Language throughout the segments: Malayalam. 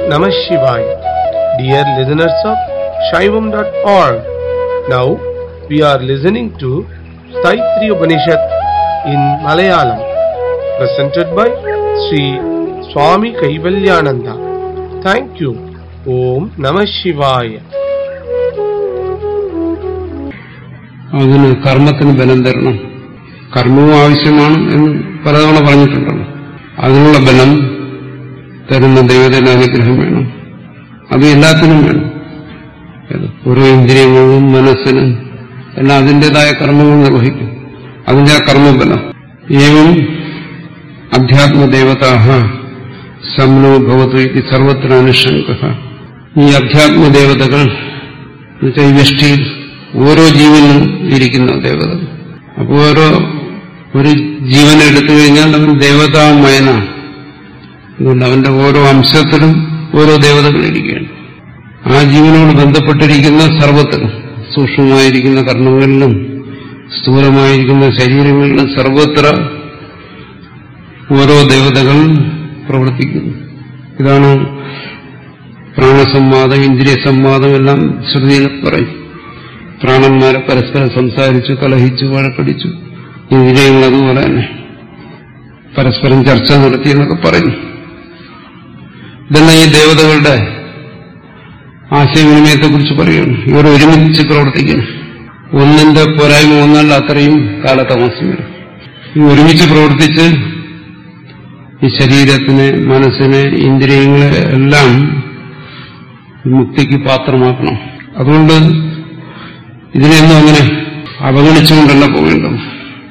Namah Shivaya. Dear listeners of Shaivam.org, now we are listening to Staitri Upanishad in Malayalam, presented by Sri Swami Kaivalyananda. Thank you. Om Namah Shivaya. അതിന് കർമ്മത്തിന് ബലം തരണം കർമ്മവും ആവശ്യമാണ് എന്ന് പലതവണ പറഞ്ഞിട്ടുണ്ടല്ലോ അതിനുള്ള ബലം തരുന്ന ദൈവത്തിന്റെ അനുഗ്രഹം വേണം അത് എല്ലാത്തിനും വേണം ഏത്? ഓരോ ഇന്ദ്രിയങ്ങളും മനസ്സിന് എല്ലാം അതിൻ്റെതായ കർമ്മങ്ങൾ നിർവഹിക്കും അതിന്റെ ആ കർമ്മബലം ഏവം അധ്യാത്മദേവതാഹ ശമനോ ഭവതു ഇത് സർവത്ര അനുഷങ്ക ഈ അധ്യാത്മദേവതകൾ എന്നുവെച്ചാൽ ഈ വ്യഷ്ടിയിൽ ഓരോ ജീവനും ഇരിക്കുന്ന ദേവതകൾ അപ്പോൾ ഓരോ ഒരു ജീവനെ എടുത്തു കഴിഞ്ഞാൽ അവൻ ദേവതാമയനാണ് അതുകൊണ്ട് അവന്റെ ഓരോ അംശത്തിലും ഓരോ ദേവതകൾ ഇരിക്കുകയാണ് ആ ജീവനോട് ബന്ധപ്പെട്ടിരിക്കുന്ന സർവത്തിലും സൂക്ഷ്മമായിരിക്കുന്ന കർണങ്ങളിലും സ്ഥൂലമായിരിക്കുന്ന ശരീരങ്ങളിലും സർവത്ര ഓരോ ദേവതകൾ പ്രവർത്തിക്കുന്നു ഇതാണ് പ്രാണസംവാദം ഇന്ദ്രിയ സംവാദം എല്ലാം ശ്രുതിയിൽ പറയും പ്രാണന്മാരെ പരസ്പരം സംസാരിച്ചു കലഹിച്ചു വഴക്കടിച്ചു ഇന്ദ്രിയങ്ങൾ അതുപോലെ തന്നെ പരസ്പരം ചർച്ച നടത്തി എന്നൊക്കെ പറയുന്നു ഇതെല്ലാം ഈ ദേവതകളുടെ ആശയവിനിമയത്തെക്കുറിച്ച് പറയുന്നു ഇവർ ഒരുമിച്ച് പ്രവർത്തിക്കുന്നു ഒന്നിന്റെ പോരായ്മ വന്നാൽ അത്രയും കാലതാമസം വരും ഈ ഒരുമിച്ച് പ്രവർത്തിച്ച് ഈ ശരീരത്തിനെ മനസ്സിനെ ഇന്ദ്രിയങ്ങളെ എല്ലാം മുക്തിക്ക് പാത്രമാക്കണം അതുകൊണ്ട് ഇതിനെയൊന്നും അങ്ങനെ അവഗണിച്ചുകൊണ്ടല്ല പോകേണ്ടത്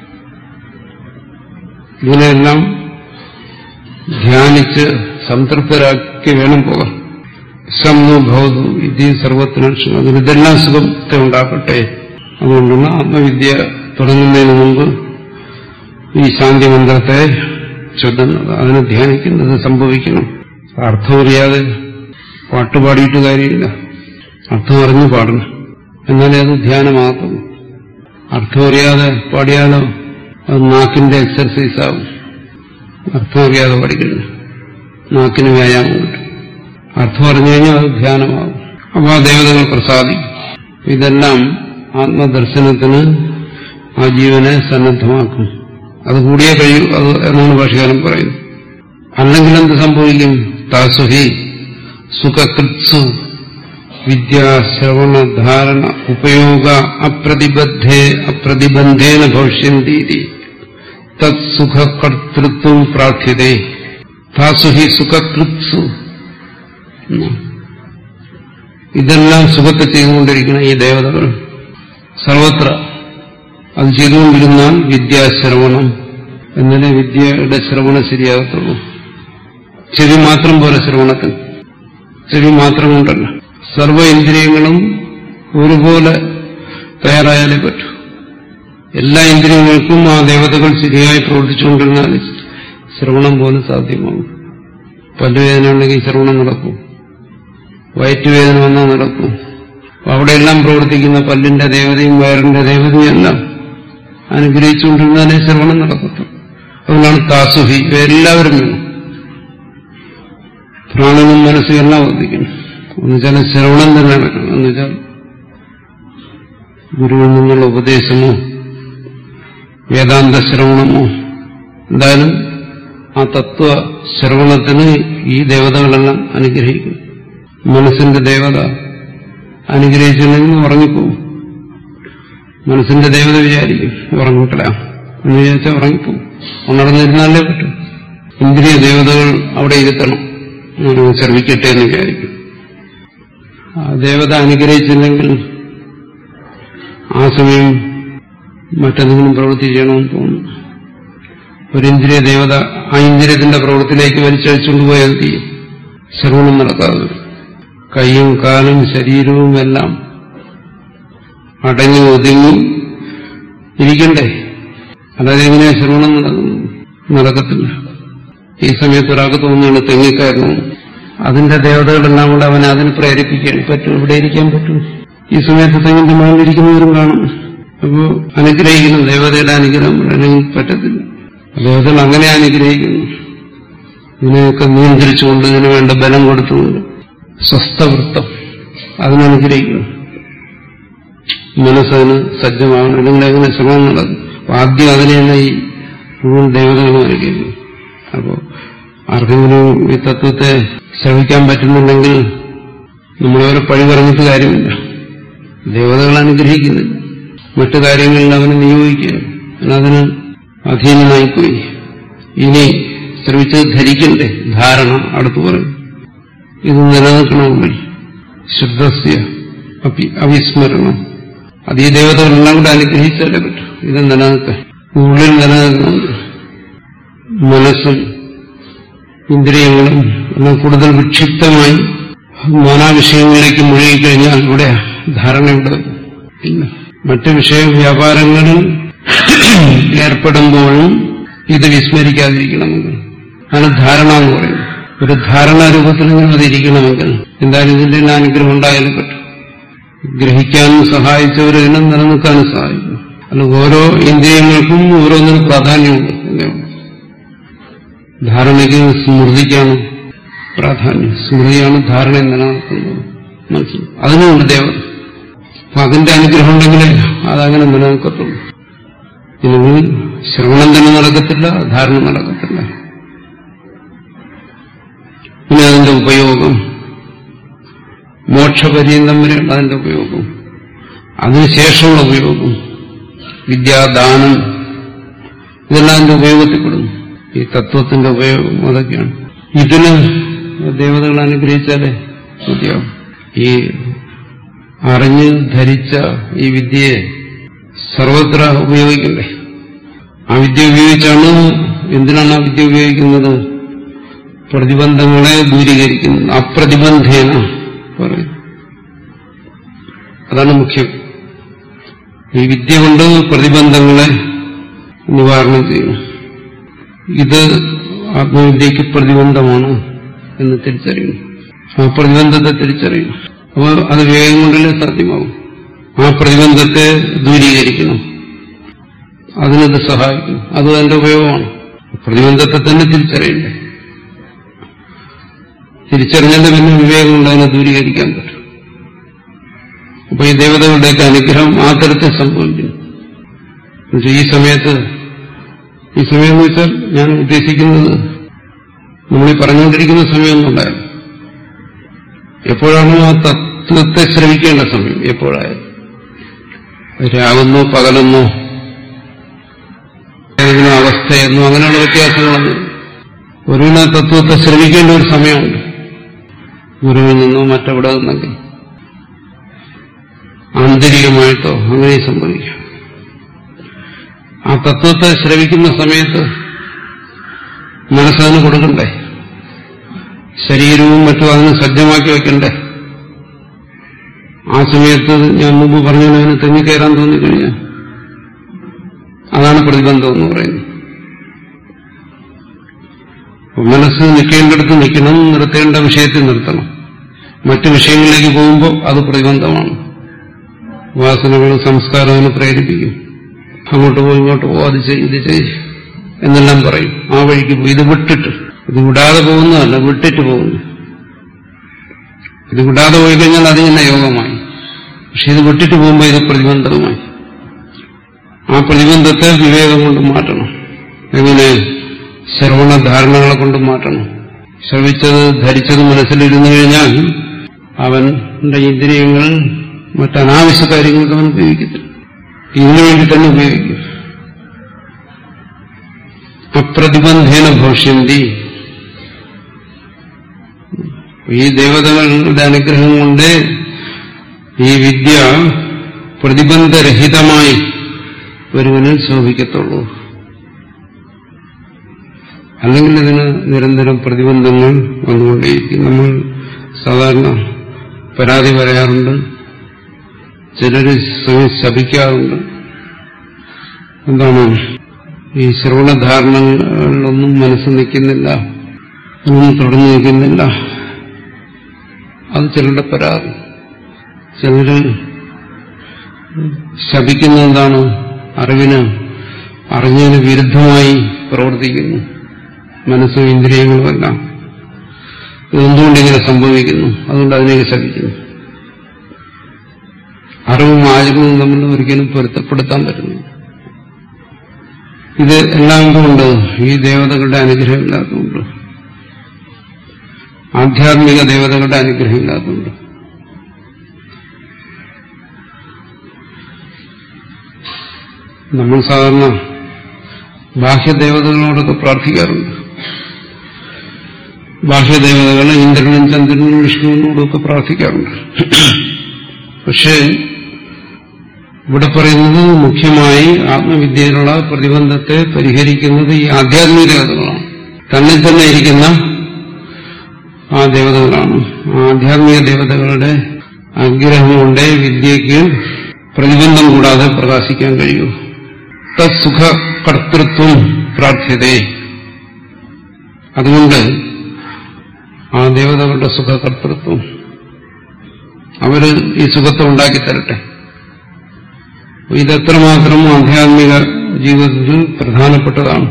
ഇതിനെല്ലാം ധ്യാനിച്ച് സംതൃപ്തരാക്കി വേണം പോകാൻ സംനു ഭവതു ഇത് സർവത്തിനും അതിന് ഇതെല്ലാം സുഖത്തെ ഉണ്ടാക്കട്ടെ അതുകൊണ്ടാണ് ആത്മവിദ്യ തുടങ്ങുന്നതിന് മുമ്പ് ഈ ശാന്തി മന്ത്രത്തെ ചൊല്ലുന്നത് അതിനെ ധ്യാനിക്കുന്നത് സംഭവിക്കണം അർത്ഥമറിയാതെ പാട്ടുപാടിയിട്ട് കാര്യമില്ല അർത്ഥം അറിഞ്ഞു പാടണം എന്നാലേ അത് ധ്യാനമാകും അർത്ഥമറിയാതെ പാടിയാലോ അത് നാക്കിന്റെ എക്സർസൈസ് ആകും അർത്ഥമറിയാതെ പഠിക്കുന്നു നാക്കിന് വ്യായാമം കിട്ടും അർത്ഥം അറിഞ്ഞു കഴിഞ്ഞാൽ അത് ധ്യാനമാകും അപ്പോൾ ആ ദേവതകൾ പ്രസാദിക്കും ഇതെല്ലാം ആത്മദർശനത്തിന് ആ ജീവനെ സന്നദ്ധമാക്കും അത് കൂടിയേ കഴിയൂ അത് എന്നാണ് ഭാഷകാരൻ പറയുന്നത് അല്ലെങ്കിൽ എന്ത് സംഭവിക്കും താസുഹി സുഖകൃത്സു വിദ്യാശ്രവണധാരണ ഉപയോഗ അപ്രതിബദ്ധേ അപ്രതിബന്ധേന ഭവിഷ്യന്തീതി തത്സുഖകർത്തൃത്വം പ്രാർത്ഥ്യതേ താസുഹി സുഖകൃത്സു ഇതെല്ലാം സുഖത്തെ ചെയ്തുകൊണ്ടിരിക്കുന്ന ഈ ദേവതകൾ സർവത്ര അത് ചെയ്തുകൊണ്ടിരുന്നാൽ വിദ്യാശ്രവണം എന്നാലേ വിദ്യയുടെ ശ്രവണം ശരിയാകത്തുള്ളൂ ചെവി മാത്രം പോലെ ശ്രവണത്തിന് ചെവി മാത്രം കൊണ്ടല്ല സർവ ഇന്ദ്രിയങ്ങളും ഒരുപോലെ തയ്യാറായാലേ പറ്റൂ എല്ലാ ഇന്ദ്രിയങ്ങൾക്കും ആ ദേവതകൾ ശരിയായി പ്രവർത്തിച്ചുകൊണ്ടിരുന്നാൽ ശ്രവണം പോലും സാധ്യമാകും പല്ലുവേദന ഉണ്ടെങ്കിൽ ശ്രവണം നടക്കും വയറ്റുവേദന വന്നാൽ നടക്കും അവിടെയെല്ലാം പ്രവർത്തിക്കുന്ന പല്ലിന്റെ ദേവതയും വയറിന്റെ ദേവതയും എല്ലാം അനുഗ്രഹിച്ചുകൊണ്ടിരുന്നാലേ ശ്രവണം നടക്കത്തുള്ളൂ അതുകൊണ്ടാണ് താസുഹി ഇവരെല്ലാവരും വേണം പ്രാണനും മനസ്സും എല്ലാം വർദ്ധിക്കണം എന്നുവെച്ചാൽ ശ്രവണം തന്നെ വേണം എന്നുവെച്ചാൽ ഗുരുവിൽ നിന്നുള്ള ഉപദേശമോ വേദാന്ത ശ്രവണമോ എന്തായാലും ആ തത്വ ശ്രവണത്തിന് ഈ ദേവതകളെല്ലാം അനുഗ്രഹിക്കും മനസ്സിന്റെ ദേവത അനുഗ്രഹിച്ചില്ലെങ്കിൽ ഉറങ്ങിപ്പോവും മനസ്സിന്റെ ദേവത വിചാരിക്കും ഉറങ്ങിട്ടില്ല എന്ന് വിചാരിച്ചാൽ ഉറങ്ങിപ്പോവും ഉണർന്നിരുന്നാലേ പറ്റും ഇന്ദ്രിയ ദേവതകൾ അവിടെ ഇരുത്തണം ശ്രമിക്കട്ടെ എന്ന് വിചാരിക്കും ആ ദേവത അനുഗ്രഹിച്ചില്ലെങ്കിൽ ആ സമയം മറ്റെന്തെങ്കിലും പ്രവൃത്തി ചെയ്യണമെന്ന് തോന്നുന്നു ഒരു ഇന്ദ്രിയ ദേവത ആ ഇന്ദ്രിയത്തിന്റെ പ്രവൃത്തിയിലേക്ക് വലിച്ചഴിച്ചുകൊണ്ട് പോയാൽ ചെയ്യും ശ്രവണം നടക്കാതെ വരും കൈയും കാലും ശരീരവും എല്ലാം അടങ്ങി ഒതുങ്ങി ഇരിക്കണ്ടേ അല്ലാതെ എങ്ങനെയാ ശ്രവണം നടക്കുന്നു നടക്കത്തില്ല ഈ സമയത്ത് ഒരാൾക്ക് തോന്നുകയാണ് തെങ്ങിക്കയറണം അതിന്റെ ദേവതകളെല്ലാം കൂടെ അവനെ അതിന് പ്രേരിപ്പിക്കാൻ പറ്റും ഇവിടെ ഇരിക്കാൻ പറ്റും ഈ സമയത്ത് തെങ്ങിന്റെ മുകളിലിരിക്കുന്നവരും കാണും അപ്പോൾ അനുഗ്രഹിക്കണം ദേവതയുടെ അനുഗ്രഹം അല്ലെങ്കിൽ പറ്റത്തില്ല ദേവതകൾ അങ്ങനെ അനുഗ്രഹിക്കുന്നു ഇതിനെയൊക്കെ നിയന്ത്രിച്ചുകൊണ്ട് ഇതിനു വേണ്ട ബലം കൊടുത്തുകൊണ്ട് സ്വസ്ഥവൃത്തം അതിനനുഗ്രഹിക്കണം മനസ്സതിന് സജ്ജമാകണം അല്ലെങ്കിൽ എങ്ങനെ ശ്രമം നടക്കും അപ്പൊ ആദ്യം അതിനെ തന്നെ ഈ മുഴുവൻ ദേവതകളും അനുഗ്രഹിക്കും അപ്പോൾ ആർക്കെങ്കിലും ഈ തത്വത്തെ ശ്രമിക്കാൻ പറ്റുന്നുണ്ടെങ്കിൽ നമ്മളവരെ പഴി പറഞ്ഞിട്ട് കാര്യമില്ല ദേവതകൾ അനുഗ്രഹിക്കുന്നില്ല മറ്റു കാര്യങ്ങളിൽ അവനെ നിയോഗിക്കുക അതിന് അധീനനായിപ്പോയി ഇനി ശ്രമിച്ചത് ധരിക്കണ്ടേ ധാരണ അടുത്ത് പറയും ഇത് നിലനിൽക്കണമെങ്കിൽ ശുദ്ധസ്യ അപി അവിസ്മരണം അത് ഈ ദേവതകളെല്ലാം കൂടെ അനുഗ്രഹിച്ചാലേ പറ്റും ഇത് നിലനിൽക്കാൻ ഉള്ളിൽ നിലനിൽക്കണമെങ്കിൽ മനസ്സും ഇന്ദ്രിയങ്ങളും എല്ലാം കൂടുതൽ വിക്ഷിപ്തമായി നാനാവിഷയങ്ങളിലേക്ക് മുഴുകിക്കഴിഞ്ഞാൽ ഇവിടെ ധാരണ ഇവിടെ ഇല്ല മറ്റു വിഷയ വ്യാപാരങ്ങളിൽ ഏർപ്പെടുമ്പോഴും ഇത് വിസ്മരിക്കാതിരിക്കണമെങ്കിൽ ആണ് ധാരണ എന്ന് പറയുന്നത് ഒരു ധാരണാരൂപത്തിൽ ഇങ്ങനെ അതിരിക്കണമെങ്കിൽ എന്തായാലും ഇതിന്റെ എല്ലാം അനുഗ്രഹം ഉണ്ടായാലും പറ്റും ഗ്രഹിക്കാനും സഹായിച്ചവർ ഇതിനെ നിലനിൽക്കാനും സഹായിക്കും അല്ല ഓരോ ഇന്ദ്രിയങ്ങൾക്കും ഓരോന്നിനും പ്രാധാന്യമുണ്ട് എന്നേ ഉള്ളൂ. ധാരണയ്ക്ക് സ്മൃതിക്കാണ് പ്രാധാന്യം സ്മൃതിയാണ് ധാരണയെ നിലനിർത്തുന്നത് മനസ്സിലായി അതിനുമുണ്ട് ദേവത അപ്പൊ അതിന്റെ അനുഗ്രഹം ഉണ്ടെങ്കിലേ അതങ്ങനെ നിലനിൽക്കത്തുള്ളൂ ഇല്ലെങ്കിൽ ശ്രവണം തന്നെ നടക്കത്തില്ല ധാരണ നടക്കത്തില്ല പിന്നെ അതിന്റെ ഉപയോഗം മോക്ഷപര്യന്തം വരെയുള്ള അതിന്റെ ഉപയോഗം അതിനുശേഷമുള്ള ഉപയോഗം വിദ്യാദാനം ഇതെല്ലാം അതിന്റെ ഉപയോഗത്തിൽപ്പെടുന്നു ഈ തത്വത്തിന്റെ ഉപയോഗം അതൊക്കെയാണ് ഇതിന് ദേവതകൾ അനുഗ്രഹിച്ചാലേ മതിയാവും ഈ അറിഞ്ഞ് ധരിച്ച ഈ വിദ്യയെ സർവത്ര ഉപയോഗിക്കണ്ടേ ആ വിദ്യ ഉപയോഗിച്ചാണ് എന്തിനാണ് ആ വിദ്യ ഉപയോഗിക്കുന്നത് പ്രതിബന്ധങ്ങളെ ദൂരീകരിക്കുന്നത് അപ്രതിബന്ധേന പറയും അതാണ് മുഖ്യം ഈ വിദ്യ കൊണ്ട് പ്രതിബന്ധങ്ങളെ നിവാരണം ചെയ്യണം ഇത് ആത്മവിദ്യക്ക് പ്രതിബന്ധമാണ് എന്ന് തിരിച്ചറിയണം ആ പ്രതിബന്ധത്തെ തിരിച്ചറിയണം അപ്പോൾ അത് വിവേകം കൊണ്ടല്ലേ സാധ്യമാകും ആ പ്രതിബന്ധത്തെ ദൂരീകരിക്കണം അതിനത് സഹായിക്കും അത് അതിന്റെ ഉപയോഗമാണ് പ്രതിബന്ധത്തെ തന്നെ തിരിച്ചറിയണ്ടേ തിരിച്ചറിഞ്ഞാൽ പിന്നെ വിവേകം കൊണ്ട് അതിനെ ദൂരീകരിക്കാൻ പറ്റും അപ്പൊ ഈ ദേവതകളുടെയൊക്കെ അനുഗ്രഹം ആ തരത്തിൽ സംഭവിക്കുന്നു എന്നുവെച്ചാൽ ഈ സമയത്ത് ഈ സമയം എന്ന് വെച്ചാൽ ഞാൻ ഉദ്ദേശിക്കുന്നത് നമ്മളീ പറഞ്ഞുകൊണ്ടിരിക്കുന്ന സമയമൊന്നുണ്ടായിരുന്നു എപ്പോഴാണോ ആ തത്വത്തെ ശ്രമിക്കേണ്ട സമയം എപ്പോഴായാലും രാവെന്നോ പകലെന്നോ ഏതെങ്കിലും അവസ്ഥയെന്നോ അങ്ങനെയുള്ള വ്യത്യാസങ്ങളൊന്നും ഗുരുവിനെ തത്വത്തെ ശ്രമിക്കേണ്ട ഒരു സമയമുണ്ട് ഗുരുവിൽ നിന്നോ മറ്റെവിടെ നിന്നെങ്കിൽ ആന്തരികമായിട്ടോ അങ്ങനെ സംഭവിക്കും ആ തത്വത്തെ ശ്രവിക്കുന്ന സമയത്ത് മനസ്സതിന് കൊടുക്കണ്ടേ ശരീരവും മറ്റും അതിന് സജ്ജമാക്കി വെക്കണ്ടേ ആ സമയത്ത് ഞാൻ മുമ്പ് പറഞ്ഞതിന് തെങ്ങിക്കയറാൻ തോന്നിക്കഴിഞ്ഞാൽ അതാണ് പ്രതിബന്ധം എന്ന് പറയുന്നത് മനസ്സ് നിൽക്കേണ്ടടുത്ത് നിൽക്കണം നിർത്തേണ്ട വിഷയത്തിൽ നിർത്തണം മറ്റു വിഷയങ്ങളിലേക്ക് പോകുമ്പോൾ അത് പ്രതിബന്ധമാണ് വാസനകൾ സംസ്കാരം അതിനെ പ്രേരിപ്പിക്കും അങ്ങോട്ട് പോകും ഇങ്ങോട്ട് പോകും അത് ചെയ്യും ഇത് ചെയ്യും എന്നെല്ലാം പറയും ആ വഴിക്ക് പോയി ഇത് വിട്ടിട്ട് ഇത് വിടാതെ പോകുന്നതല്ല വിട്ടിട്ട് പോകുന്നു ഇത് വിടാതെ പോയി കഴിഞ്ഞാൽ അത് തന്നെ യോഗമായി പക്ഷെ ഇത് വിട്ടിട്ട് പോകുമ്പോൾ ഇത് പ്രതിബന്ധവുമായി ആ പ്രതിബന്ധത്തെ വിവേകം കൊണ്ട് മാറ്റണം എങ്ങനെ ശ്രവണ ധാരണകളെ കൊണ്ട് മാറ്റണം ശ്രവിച്ചത് ധരിച്ചത് മനസ്സിലിരുന്നു കഴിഞ്ഞാൽ അവന്റെ ഇന്ദ്രിയങ്ങൾ മറ്റനാവശ്യ കാര്യങ്ങൾക്ക് അവൻ ഉപയോഗിക്കത്തില്ല ഇതിനു വേണ്ടി തന്നെ ഉപയോഗിക്കും അപ്രതിബന്ധേന ഭവിഷ്യന്തി ഈ ദേവതകളുടെ അനുഗ്രഹം കൊണ്ട് ഈ വിദ്യ പ്രതിബന്ധരഹിതമായി ഒരുവനിൽ ശോഭിക്കത്തുള്ളൂ അല്ലെങ്കിൽ ഇതിന് നിരന്തരം പ്രതിബന്ധങ്ങൾ വന്നുകൊണ്ടേയിരിക്കും നമ്മൾ സാധാരണ പരാതി പറയാറുണ്ട് ചിലര് സ്വയം ശപിക്കാറുണ്ട് എന്താണ് ഈ ശ്രവണധാരണകളിലൊന്നും മനസ്സ് നിൽക്കുന്നില്ല ഒന്നും തുടർന്നു നിൽക്കുന്നില്ല അത് ചിലരുടെ പരാതി ചിലര് ശപിക്കുന്നത് എന്താണ് അറിവിന് അറിഞ്ഞതിന് വിരുദ്ധമായി പ്രവർത്തിക്കുന്നു മനസ്സും ഇന്ദ്രിയങ്ങളുമെല്ലാം ഇതെന്തുകൊണ്ട് ഇങ്ങനെ സംഭവിക്കുന്നു അതുകൊണ്ട് അതിനെ ശപിക്കുന്നു അറിവും ആചരണവും തമ്മിൽ ഒരിക്കലും പൊരുത്തപ്പെടുത്താൻ പറ്റുന്നു ഇത് എല്ലാം കൊണ്ട് ഈ ദേവതകളുടെ അനുഗ്രഹമില്ലാത്തതുകൊണ്ട് ആധ്യാത്മിക ദേവതകളുടെ അനുഗ്രഹമില്ലാത്തതുകൊണ്ട് നമ്മൾ സാധാരണ ബാഹ്യദേവതകളോടൊക്കെ പ്രാർത്ഥിക്കാറുണ്ട് ബാഹ്യദേവതകൾ ഇന്ദ്രനും ചന്ദ്രനും വിഷ്ണുവിനോടൊക്കെ പ്രാർത്ഥിക്കാറുണ്ട് പക്ഷേ ഇവിടെ പറയുന്നത് മുഖ്യമായി ആത്മവിദ്യയിലുള്ള പ്രതിബന്ധത്തെ പരിഹരിക്കുന്നത് ഈ ആധ്യാത്മിക ദേവതകളാണ് തന്നിൽ തന്നെ ഇരിക്കുന്ന ആ ദേവതകളാണ് ആ ആധ്യാത്മിക ദേവതകളുടെ അനുഗ്രഹം കൊണ്ട് വിദ്യയ്ക്ക് പ്രതിബന്ധം കൂടാതെ പ്രകാശിക്കാൻ കഴിയൂ തത്സുഖ കർത്തൃത്വം പ്രാർത്ഥ്യതേ അതുകൊണ്ട് ആ ദേവതകളുടെ സുഖകർത്തൃത്വം അവര് ഈ സുഖത്തെ ഉണ്ടാക്കി തരട്ടെ ഇതെത്രമാത്രം ആധ്യാത്മിക ജീവിതത്തിൽ പ്രധാനപ്പെട്ടതാണ്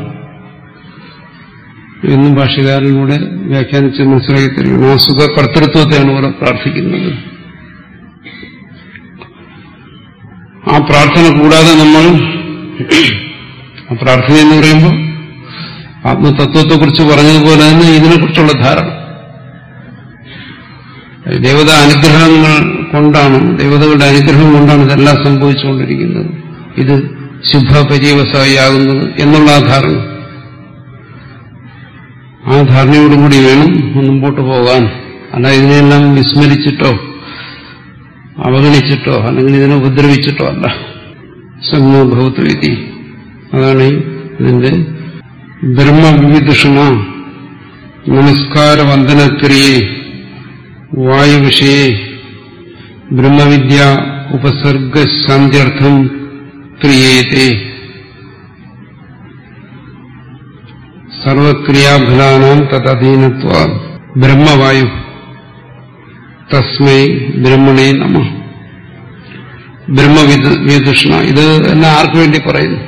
എന്നും ഭാഷകാരനിലൂടെ വ്യാഖ്യാനിച്ച് മനസ്സിലാക്കി തരികയാണ് ആ സുഖ കർത്തൃത്വത്തെയാണ് ഇവിടെ പ്രാർത്ഥിക്കുന്നത് ആ പ്രാർത്ഥന കൂടാതെ നമ്മൾ ആ പ്രാർത്ഥന എന്ന് പറയുമ്പോൾ ആത്മതത്വത്തെക്കുറിച്ച് പറഞ്ഞതുപോലെ തന്നെ ഇതിനെക്കുറിച്ചുള്ള ധാരണ ദേവത അനുഗ്രഹങ്ങൾ കൊണ്ടാണ് ദേവതകളുടെ അനുഗ്രഹം കൊണ്ടാണ് ഇതെല്ലാം സംഭവിച്ചുകൊണ്ടിരിക്കുന്നത് ഇത് ശുഭപര്യവസായിയാകുന്നത് എന്നുള്ള ആ ധാരണ ആ ധാരണയോടുകൂടി വേണം മുമ്പോട്ട് പോകാൻ അല്ല ഇതിനെല്ലാം വിസ്മരിച്ചിട്ടോ അവഗണിച്ചിട്ടോ അല്ലെങ്കിൽ ഇതിനെ ഉപദ്രവിച്ചിട്ടോ അല്ല സമൂഹഭവത്വീതി അതാണ് ഈ ഇതിന്റെ ബ്രഹ്മവിവിദുഷണ നമസ്കാര വന്ദനക്രിയെ വായുവിഷയെ ബ്രഹ്മവിദ്യ ഉപസർഗശാന്ത്യർത്ഥം ക്രിയേത്തെ സർവക്രിയാഫലാനാം തദധീനത്വ ബ്രഹ്മവായു തസ്മൈ ബ്രഹ്മണേ നമ ബ്രഹ്മവിദുഷ്ണ ഇത് എന്നെ ആർക്കു വേണ്ടി പറയുന്നു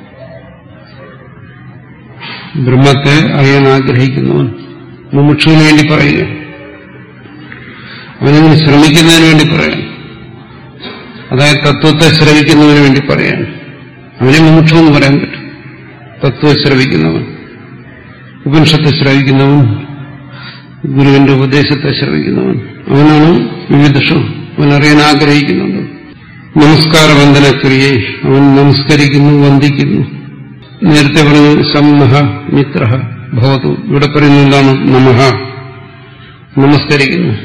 ബ്രഹ്മത്തെ അറിയാൻ ആഗ്രഹിക്കുന്നവൻ മുമുക്ഷുവിന് വേണ്ടി പറയുക അവനതിന് ശ്രമിക്കുന്നതിന് വേണ്ടി പറയാം അതായത് തത്വത്തെ ശ്രവിക്കുന്നതിന് വേണ്ടി പറയാൻ അവനെ മുമുക്ഷു എന്ന് പറയാൻ പറ്റും തത്വം ശ്രവിക്കുന്നവൻ ഉപനിഷത്തെ ശ്രവിക്കുന്നവൻ ഗുരുവിന്റെ ഉപദേശത്തെ ശ്രവിക്കുന്നവൻ അവനാണ് വിവിധഷം അവൻ അറിയാൻ ആഗ്രഹിക്കുന്നുണ്ട് നമസ്കാര വന്ദനക്രിയെ അവൻ നമസ്കരിക്കുന്നു വന്ദിക്കുന്നു നേരത്തെ പറഞ്ഞു സമ്മഹ മിത്ര ഭവതു ഇവിടെ പറയുന്നത് എന്താണ് നമഹ നമസ്കരിക്കുന്നു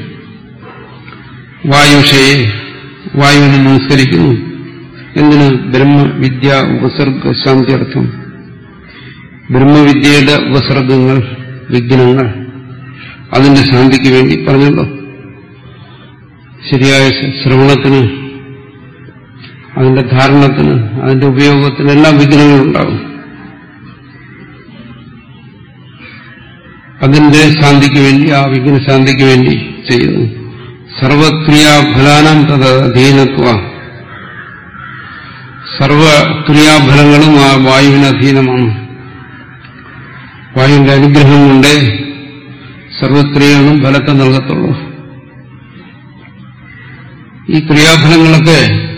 വായുഷയെ വായുവിനെ നമസ്കരിക്കുന്നു എന്തിന് ബ്രഹ്മവിദ്യ ഉപസർഗ ശാന്തിയർത്ഥം ബ്രഹ്മവിദ്യയുടെ ഉപസർഗങ്ങൾ വിഘ്നങ്ങൾ അതിന്റെ ശാന്തിക്ക് വേണ്ടി പറഞ്ഞല്ലോ ശരിയായ ശ്രവണത്തിന് അതിന്റെ ധാരണത്തിന് അതിന്റെ ഉപയോഗത്തിന് എല്ലാം വിഘ്നങ്ങളുണ്ടാകും അതിന്റെ ശാന്തിക്ക് വേണ്ടി ആ വിഘ്ന ശാന്തിക്ക് വേണ്ടി ചെയ്യുന്നു സർവക്രിയാഫലാനം തത് അധീനത്വ സർവക്രിയാഫലങ്ങളും ആ വായുവിന് അധീനമാണ് വായുവിന്റെ അനുഗ്രഹം കൊണ്ട് സർവക്രിയകളും ഫലത്തെ നൽകത്തുള്ളൂ ഈ ക്രിയാഫലങ്ങളൊക്കെ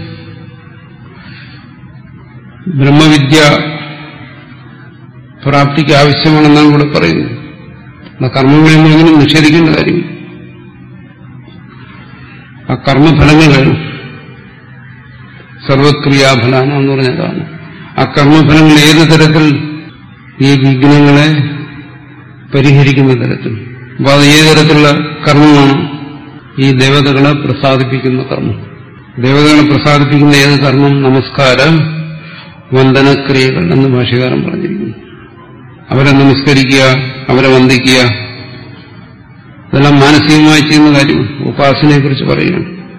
ബ്രഹ്മവിദ്യ പ്രാപ്തിക്ക് ആവശ്യമാണെന്നാണ് ഇവിടെ പറയുന്നത് കർമ്മങ്ങളെയൊന്നും എങ്ങനെ നിഷേധിക്കേണ്ട കാര്യം ആ കർമ്മഫലങ്ങൾ സർവക്രിയാഫലാന എന്ന് പറഞ്ഞതാണ് ആ കർമ്മഫലങ്ങൾ ഏത് തരത്തിൽ ഈ വിഘ്നങ്ങളെ പരിഹരിക്കുന്ന തരത്തിൽ അപ്പൊ അത് ഏത് തരത്തിലുള്ള കർമ്മമാണ് ഈ ദേവതകളെ പ്രസാദിപ്പിക്കുന്ന കർമ്മം ദേവതകളെ പ്രസാദിപ്പിക്കുന്ന ഏത് കർമ്മം നമസ്കാരം വന്ദനക്രിയകൾ എന്ന് ഭാഷകാരൻ പറഞ്ഞിരിക്കുന്നു അവരെ നമസ്കരിക്കുക അവരെ വന്ദിക്കുക ഇതെല്ലാം മാനസികമായി ചെയ്യുന്ന കാര്യം ഉപാസനയെ കുറിച്ച് പറയുന്നു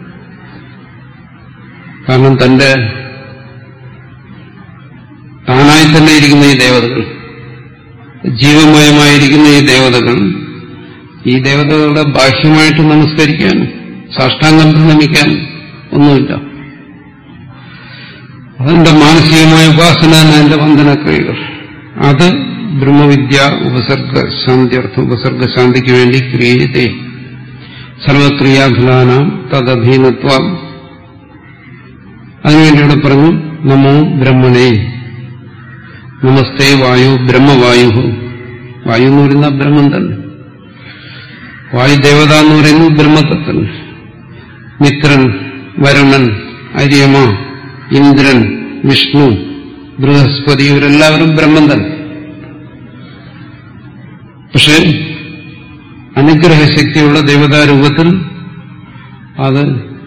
കാരണം തന്റെ താനായി തന്നെ ഇരിക്കുന്ന ഈ ദേവതകൾ ജീവമയമായിരിക്കുന്ന ഈ ദേവതകൾ ഈ ദേവതകളുടെ ബാഹ്യമായിട്ട് നമസ്കരിക്കാൻ സാഷ്ടാംഗം പ്രണമിക്കാൻ ഒന്നുമില്ല അതിന്റെ മാനസികമായ ഉപാസന തന്നെ അതിന്റെ വന്ദനക്രിയകൾ അത് ബ്രഹ്മവിദ്യ ഉപസർഗ ശാന്തിയർത്ഥം ഉപസർഗ ശാന്തിക്ക് വേണ്ടി ക്രിയത്തെ സർവക്രിയാഫലാനാം തദധീനത്വ അതിനുവേണ്ടി ഇവിടെ പറഞ്ഞു നമോ ബ്രഹ്മണേ നമസ്തേ വായു ബ്രഹ്മവായു വായു എന്ന് പറയുന്ന ബ്രഹ്മം തന്നെ വായുദേവത എന്ന് പറയുന്നത് ബ്രഹ്മത്തെ തന്നെ മിത്രൻ വരുണൻ അരിയമ ഇന്ദ്രൻ വിഷ്ണു ബൃഹസ്പതി ഇവരെല്ലാവരും ബ്രഹ്മം തന്നെ പക്ഷെ അനുഗ്രഹശക്തിയുള്ള ദേവതാരൂപത്തിൽ അത്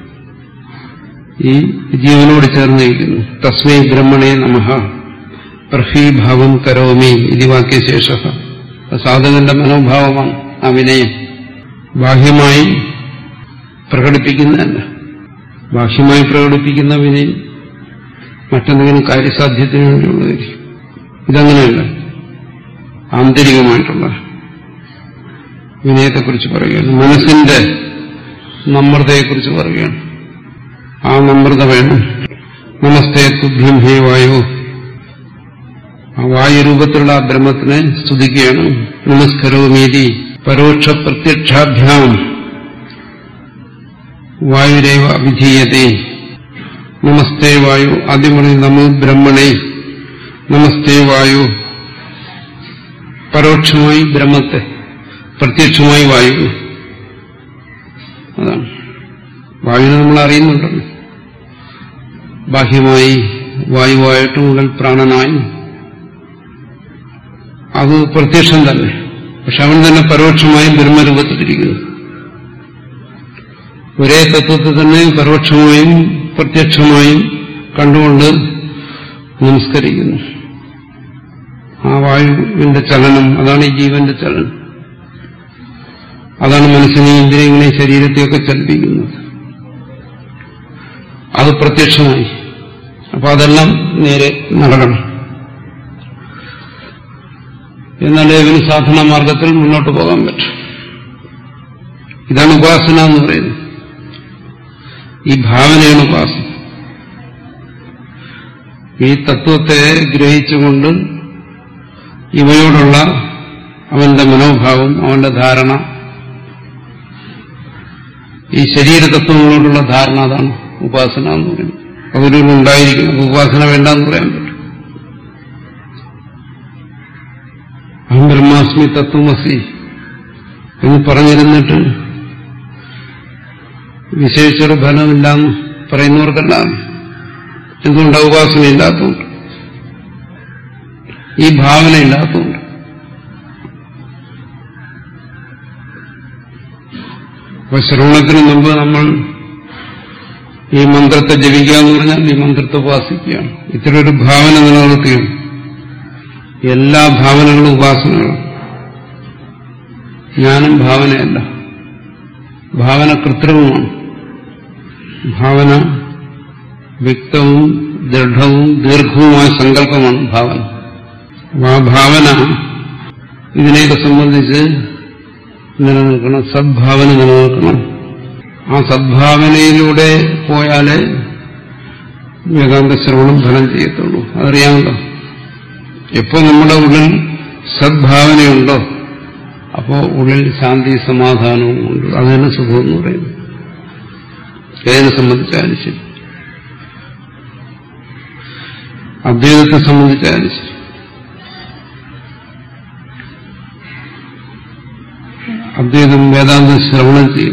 ഈ ജീവനോട് ചേർന്നിരിക്കുന്നു തസ്മൈ ബ്രഹ്മണേ നമഃ പ്രഫീഭാവം കരോമി ഇതി വാക്യശേഷ സാധകന്റെ മനോഭാവമാണ് ആ വിനയം ബാഹ്യമായി പ്രകടിപ്പിക്കുന്നതല്ല ബാഹ്യമായി പ്രകടിപ്പിക്കുന്ന വിനയം മറ്റെന്തെങ്കിലും കാര്യസാധ്യത്തിന് വേണ്ടിയുള്ളതായിരിക്കും ഇതങ്ങനെയല്ല ആന്തരികമായിട്ടുള്ള വിനയത്തെക്കുറിച്ച് പറയുകയാണ് മനസ്സിന്റെ നമ്രതയെക്കുറിച്ച് പറയുകയാണ് ആ നമ്രത വേണം നമസ്തേ തുഭ്യം ഹേ വായു ആ വായുരൂപത്തിലുള്ള ആ ബ്രഹ്മത്തിനെ സ്തുതിക്കുകയാണ് നമസ്കരോമീതി പരോക്ഷ പ്രത്യക്ഷാഭ്യാം വായുരേവ വിധീയതേ നമസ്തേ വായു ആദ്യം പറയും നമോ ബ്രഹ്മണേ നമസ്തേ വായു പരോക്ഷമായി ബ്രഹ്മത്തെ പ്രത്യക്ഷമായി വായു അതാണ് വായുവിനെ നമ്മൾ അറിയുന്നുണ്ടല്ലോ ബാഹ്യമായി വായുവായിട്ടും ഉള്ളിൽ പ്രാണനായി അത് പ്രത്യക്ഷം തന്നെ പക്ഷെ അവൻ തന്നെ പരോക്ഷമായി ബ്രഹ്മരൂപത്തിലിരിക്കുന്നു ഒരേ തത്വത്തെ തന്നെ പരോക്ഷമായും പ്രത്യക്ഷമായും കണ്ടുകൊണ്ട് നമസ്കരിക്കുന്നു ആ വായുവിന്റെ ചലനം അതാണ് ഈ ജീവന്റെ ചലനം അതാണ് മനസ്സിനെയും ഇന്ദ്രിയങ്ങളെയും ശരീരത്തെയൊക്കെ ചലിപ്പിക്കുന്നത് അത് പ്രത്യക്ഷമായി അപ്പൊ അതെല്ലാം നേരെ നടക്കണം എന്നാലേ ഇവന് സാധന മാർഗത്തിൽ മുന്നോട്ട് പോകാൻ പറ്റും ഇതാണ് ഉപാസന എന്ന് പറയുന്നത് ഈ ഭാവനയാണ് ഉപാസന ഈ തത്വത്തെ ഗ്രഹിച്ചുകൊണ്ട് ഇവയോടുള്ള അവന്റെ മനോഭാവം അവന്റെ ധാരണ ഈ ശരീരതത്വങ്ങളോടുള്ള ധാരണ അതാണ് ഉപാസന എന്ന് പറയുന്നത് അതൊരു ഉണ്ടായിരിക്കണം ഉപാസന വേണ്ടെന്ന് പറയാൻ പറ്റും അഹം ബ്രഹ്മാസ്മി തത്വമസി എന്ന് പറഞ്ഞിരുന്നിട്ട് വിശേഷിച്ചൊരു ഫലമില്ലാന്ന് പറയുന്നവർക്കെല്ലാം എന്തുകൊണ്ടാണ് ഉപാസന ഇല്ലാത്തതുകൊണ്ട് ഈ ഭാവന ഇല്ലാത്തതുകൊണ്ട് അപ്പൊ ശ്രവണത്തിന് മുമ്പ് നമ്മൾ ഈ മന്ത്രത്തെ ജപിക്കുക എന്ന് പറഞ്ഞാൽ ഈ മന്ത്രത്തെ ഉപാസിക്കുകയാണ് ഇത്തരം ഒരു ഭാവന നിലനിർത്തുകയാണ് എല്ലാ ഭാവനകളും ഉപാസനകളും ജ്ഞാനം ഭാവനയല്ല ഭാവന കൃത്രിമമാണ് ഭാവന വ്യക്തവും ദൃഢവും ദീർഘവുമായ സങ്കല്പമാണ് ഭാവന അപ്പൊ ആ ഭാവന ഇതിനെയൊക്കെ സംബന്ധിച്ച് നിലനിൽക്കണം സദ്ഭാവന നിലനിൽക്കണം ആ സദ്ഭാവനയിലൂടെ പോയാലേ വേദാന്ത ശ്രവണം ഫലം ചെയ്യത്തുള്ളൂ അതറിയാമല്ലോ എപ്പോ നമ്മുടെ ഉള്ളിൽ സദ്ഭാവനയുണ്ടോ അപ്പോ ഉള്ളിൽ ശാന്തി സമാധാനവും ഉണ്ട് അതിന് സുഖം എന്ന് പറയുന്നു ഏതിനെ സംബന്ധിച്ചാലും ശരി അദ്വൈതത്തെ സംബന്ധിച്ചാലും ശരി അദ്വൈതം വേദാന്തം ശ്രവണം ചെയ്യും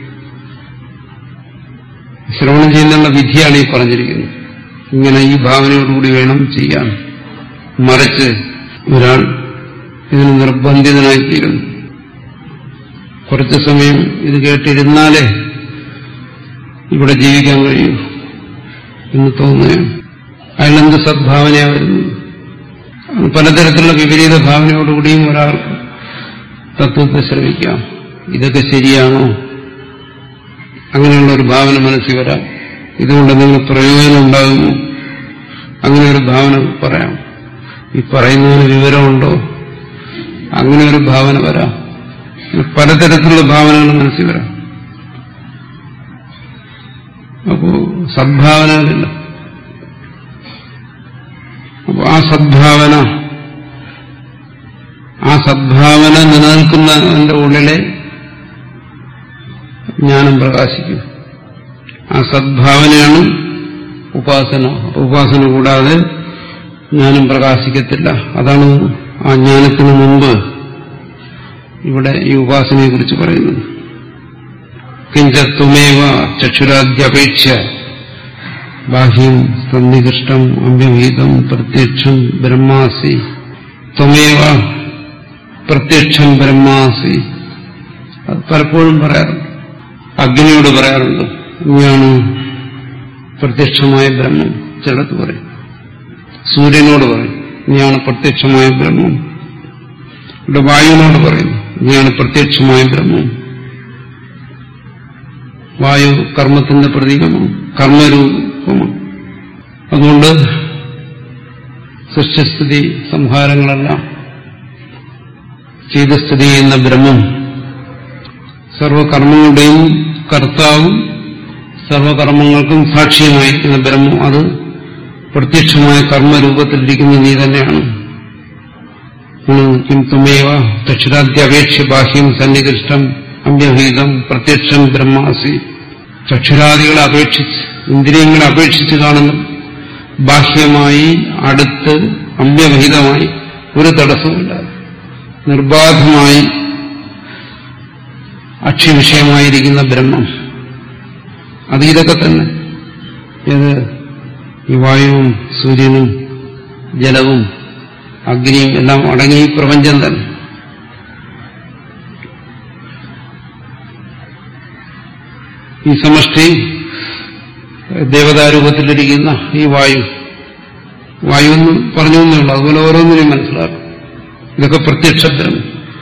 ശ്രവണം ചെയ്യുന്നുള്ള വിധിയാണ് ഈ പറഞ്ഞിരിക്കുന്നത് ഇങ്ങനെ ഈ ഭാവനയോടുകൂടി വേണം ചെയ്യാൻ മറിച്ച് ഒരാൾ ഇതിന് നിർബന്ധിതനായിത്തീരുന്നു കുറച്ചു സമയം ഇത് കേട്ടിരുന്നാലേ ഇവിടെ ജീവിക്കാൻ കഴിയൂ എന്ന് തോന്നുകയാണ് അയാളെന്ത് സദ്ഭാവനയാ വരുന്നത് പലതരത്തിലുള്ള വിപരീത ഭാവനയോടുകൂടിയും ഒരാൾക്ക് തത്വത്തെ ശ്രമിക്കാം ഇതൊക്കെ ശരിയാണോ അങ്ങനെയുള്ള ഒരു ഭാവന മനസ്സിൽ വരാം ഇതുകൊണ്ട് എന്തെങ്കിലും പ്രയോജനം ഉണ്ടാകുമോ അങ്ങനെ ഒരു ഭാവന പറയാം ഈ പറയുന്നതിന് വിവരമുണ്ടോ അങ്ങനെ ഒരു ഭാവന വരാം പലതരത്തിലുള്ള ഭാവനകൾ മനസ്സിൽ വരാം അപ്പോ സദ്ഭാവനകളില്ല അപ്പോ ആ സദ്ഭാവന ആ സദ്ഭാവന നിലനിൽക്കുന്നതിന്റെ ഉള്ളിലെ ജ്ഞാനം പ്രകാശിക്കും ആ സദ്ഭാവനയാണ് ഉപാസന ഉപാസന കൂടാതെ ജ്ഞാനം പ്രകാശിക്കത്തില്ല അതാണ് ആ ജ്ഞാനത്തിന് മുമ്പ് ഇവിടെ ഈ ഉപാസനയെ കുറിച്ച് പറയുന്നത് കിഞ്ചത്വമേവ ചക്ഷുരാദ്യപേക്ഷ ബാഹ്യം സന്നികൃഷ്ടം അമ്യവീതം പ്രത്യക്ഷം ബ്രഹ്മാസി ത്വമേവ പ്രത്യക്ഷം ബ്രഹ്മാസി അത് പലപ്പോഴും പറയാറുണ്ട് അഗ്നിയോട് പറയാറുണ്ട് നീയാണ് പ്രത്യക്ഷമായ ബ്രഹ്മം ചിലത് പറയും സൂര്യനോട് പറയും നീയാണ് പ്രത്യക്ഷമായ ബ്രഹ്മം ഇവിടെ വായുവിനോട് പറയും നീയാണ് പ്രത്യക്ഷമായ ബ്രഹ്മം വായു കർമ്മത്തിന്റെ പ്രതീകമാണ് കർമ്മരൂപമാണ് അതുകൊണ്ട് സൃഷ്ടിസ്ഥിതി സംഹാരങ്ങളെല്ലാം ചെയ്ത് സ്ഥിതി ചെയ്യുന്ന ബ്രഹ്മം സർവകർമ്മങ്ങളുടെയും കർത്താവും സർവകർമ്മങ്ങൾക്കും സാക്ഷിയുമായിരിക്കുന്ന ബ്രഹ്മം അത് പ്രത്യക്ഷമായ കർമ്മരൂപത്തിലിരിക്കുന്ന നീ തന്നെയാണ് കിം തുമേവ ചക്ഷുരാദ്യപേക്ഷ ബാഹ്യം സന്നികൃഷ്ടം അമ്യഭീതം പ്രത്യക്ഷം ബ്രഹ്മാസി ചക്ഷുരാദികളെ അപേക്ഷിച്ച് ഇന്ദ്രിയങ്ങളെ അപേക്ഷിച്ച് കാണുന്നു ബാഹ്യമായി അടുത്ത് അമ്യഭീതമായി ഒരു തടസ്സമില്ലാതെ നിർബാധമായി അക്ഷ്യവിഷയമായിരിക്കുന്ന ബ്രഹ്മം അത് ഇതൊക്കെ തന്നെ ഇത് ഈ വായുവും സൂര്യനും ജലവും അഗ്നിയും എല്ലാം അടങ്ങി ഈ പ്രപഞ്ചം തന്നെ ഈ സമഷ്ടി ദേവതാരൂപത്തിലിരിക്കുന്ന ഈ വായു വായു എന്ന് പറഞ്ഞു എന്നേ ഉള്ളൂ അതുപോലെ ഓരോന്നിനെയും മനസ്സിലാക്കും ഇതൊക്കെ പ്രത്യക്ഷബ്രഹ്മം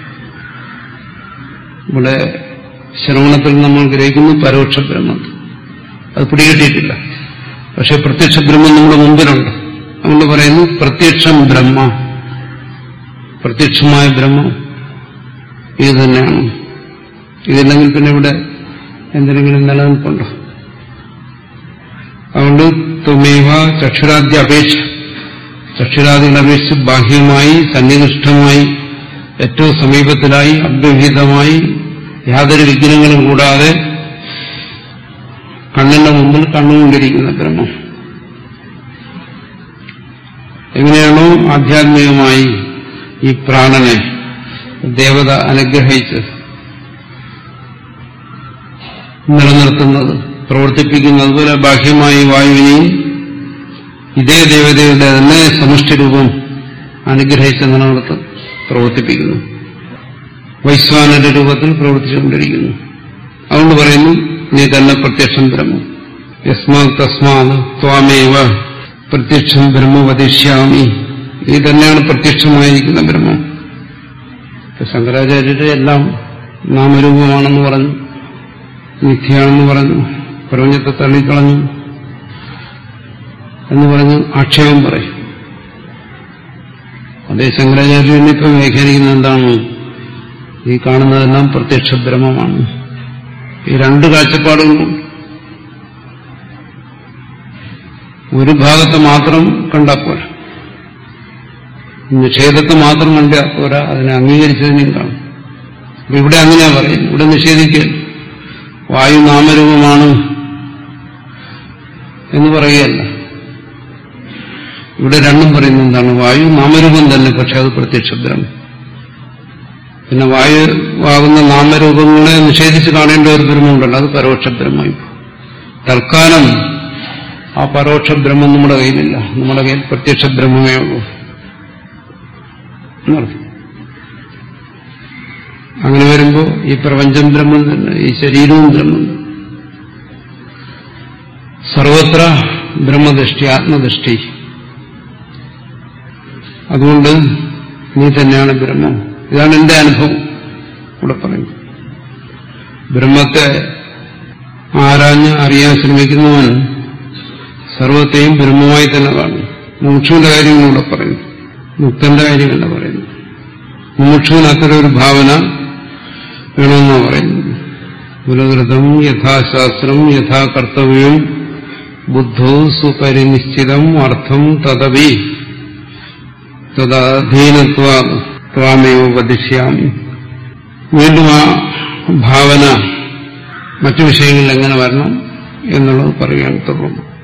ഇവിടെ ശ്രവണത്തിൽ നമ്മൾ ഗ്രഹിക്കുന്നു പരോക്ഷ ബ്രഹ്മം അത് പിടികിട്ടിയിട്ടില്ല പക്ഷെ പ്രത്യക്ഷ ബ്രഹ്മം നമ്മുടെ മുമ്പിലുണ്ട് അതുകൊണ്ട് പറയുന്നു പ്രത്യക്ഷം ബ്രഹ്മ പ്രത്യക്ഷമായ ബ്രഹ്മം ഇത് തന്നെയാണ് ഇതില്ലെങ്കിൽ പിന്നെ ഇവിടെ എന്തെങ്കിലും നിലനിൽപ്പുണ്ടോ അതുകൊണ്ട് തുമേവ ചക്ഷുരാദ്യ അപേക്ഷ ചക്ഷുരാദികളെ അപേക്ഷിച്ച് ബാഹ്യമായി സന്നിധിഷ്ഠമായി ഏറ്റവും സമീപത്തിലായി അഭ്യഹിതമായി യാതൊരു വിഘ്നങ്ങളും കൂടാതെ കണ്ണിന്റെ മുമ്പിൽ കണ്ണുകൊണ്ടിരിക്കുന്ന ബ്രഹ്മം എങ്ങനെയാണോ ആധ്യാത്മികമായി ഈ പ്രാണനെ ദേവത അനുഗ്രഹിച്ച് നിലനിർത്തുന്നത് പ്രവർത്തിപ്പിക്കുന്നത് അതുപോലെ ബാഹ്യമായി വായുവിനെയും ഇതേ ദേവതയുടെ തന്നെ സമഷ്ടി രൂപം അനുഗ്രഹിച്ച് നിലനിർത്തും പ്രവർത്തിപ്പിക്കുന്നു വൈശ്വാനന്റെ രൂപത്തിൽ പ്രവർത്തിച്ചുകൊണ്ടിരിക്കുന്നു അതുകൊണ്ട് പറയുന്നു നീ തന്നെ പ്രത്യക്ഷം ബ്രഹ്മം യസ്മാ തസ്മാത് ത്വാമേവ പ്രത്യക്ഷം ബ്രഹ്മ വദിഷ്യാമി നീ തന്നെയാണ് പ്രത്യക്ഷമായിരിക്കുന്ന ബ്രഹ്മം ശങ്കരാചാര്യരുടെ എല്ലാം നാമരൂപമാണെന്ന് പറഞ്ഞു മിഥ്യയാണെന്ന് പറഞ്ഞു പ്രപഞ്ചത്തെ തള്ളിക്കളഞ്ഞു എന്ന് പറഞ്ഞ് ആക്ഷേപം പറയും അതേ ശങ്കരാചാര്യൻ ഇപ്പം വ്യാഖ്യാനിക്കുന്ന എന്താണ് ഈ കാണുന്നതെല്ലാം പ്രത്യക്ഷ ബ്രഹ്മമാണ് ഈ രണ്ട് കാഴ്ചപ്പാടുകളും ഒരു ഭാഗത്ത് മാത്രം കണ്ടാൽ പോരാ നിഷേധത്തെ മാത്രം കണ്ടാൽ പോരാ അതിനെ അംഗീകരിച്ചതിനെയും കാണും അപ്പൊ ഇവിടെ അങ്ങനെയാ പറയും ഇവിടെ നിഷേധിക്കുക വായു നാമരൂപമാണ് എന്ന് പറയുകയല്ല ഇവിടെ രണ്ടും പറയുന്നത് എന്താണ് വായു നാമരൂപം തന്നെ പക്ഷെ അത് പ്രത്യക്ഷ ബ്രഹ്മം പിന്നെ വായു ആകുന്ന നാമരൂപങ്ങളെ നിഷേധിച്ച് കാണേണ്ട ഒരു ബ്രഹ്മമുണ്ടല്ലോ അത് പരോക്ഷ ബ്രഹ്മമായി തൽക്കാലം ആ പരോക്ഷ ബ്രഹ്മം നമ്മുടെ കയ്യിലില്ല നമ്മുടെ കയ്യിൽ പ്രത്യക്ഷ ബ്രഹ്മമേ ഉള്ളൂ എന്നർത്ഥം അങ്ങനെ വരുമ്പോ ഈ പ്രപഞ്ചം ബ്രഹ്മം തന്നെ ഈ ശരീരവും ബ്രഹ്മം തന്നെ. സർവത്ര ബ്രഹ്മദൃഷ്ടി ആത്മദൃഷ്ടി അതുകൊണ്ട് നീ തന്നെയാണ് ബ്രഹ്മം ഇതാണ് എന്റെ അനുഭവം ഇവിടെ പറയുന്നത് ബ്രഹ്മത്തെ ആരാഞ്ഞ് അറിയാൻ ശ്രമിക്കുന്നവൻ സർവത്തെയും ബ്രഹ്മമായി തന്നെ കാണും മുമുക്ഷുവിന്റെ കാര്യമാണ് ഇവിടെ പറയുന്നത് മുക്തന്റെ കാര്യമല്ല പറയുന്നത് മുമുക്ഷുവിന് അത്തരം ഒരു ഭാവന വേണമെന്നാണ് പറയുന്നത് പുനകൃതം യഥാശാസ്ത്രം യഥാ കർത്തവ്യം ബുദ്ധോ സുപരിനിശ്ചിതം അർത്ഥം തദവി തദധീനത്വ ത്വാമേവ വധിഷ്യാമി വീണ്ടും ആ ഭാവന മറ്റു വിഷയങ്ങളിൽ എങ്ങനെ വരണം എന്നുള്ളത് പറയുകയാണ് തുടർന്ന്